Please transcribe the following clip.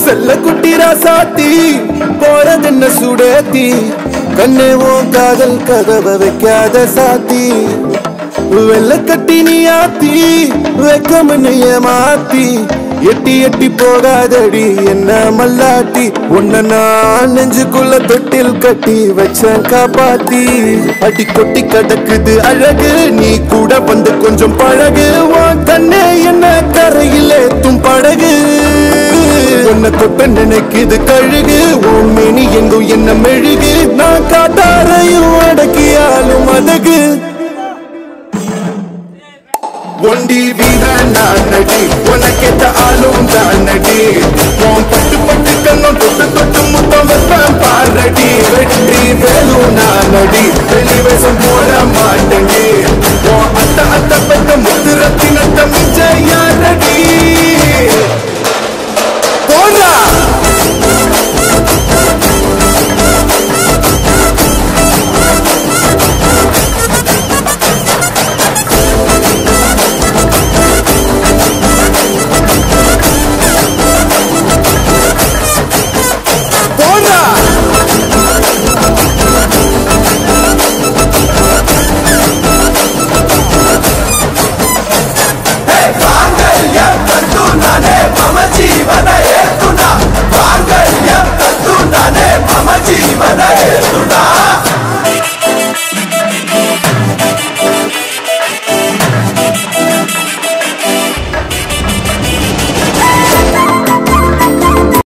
செல்ல குட்டி ராசாத்தி போறதென்ன சுடேத்தி கண்ணே உன் காதல் கதவை வைக்காத சாத்தி வெள்ள கட்டி நீ ஆத்தி வெக்கமன்னு ஏமாத்தி எட்டி எட்டி போகாதடி என்ன மல்லாட்டி உன்ன நான் நெஞ்சுக்குள்ள தொட்டில் கட்டி வச்சேன் காப்பாத்தி அடி கொட்டி கிடக்குது அழகு நீ கூட வந்து கொஞ்சம் பழகு உன் கண்ணே என்ன கரையில் ஏத்தும் படகு உன்னை தொட்ட நினைக்குது கழுகு உன் மேனி எங்கும் என்ன மெழுகு நான் காட்டாரையும் அடக்கியாலும் அதகு ஒண்டி வீரன் நான் நடி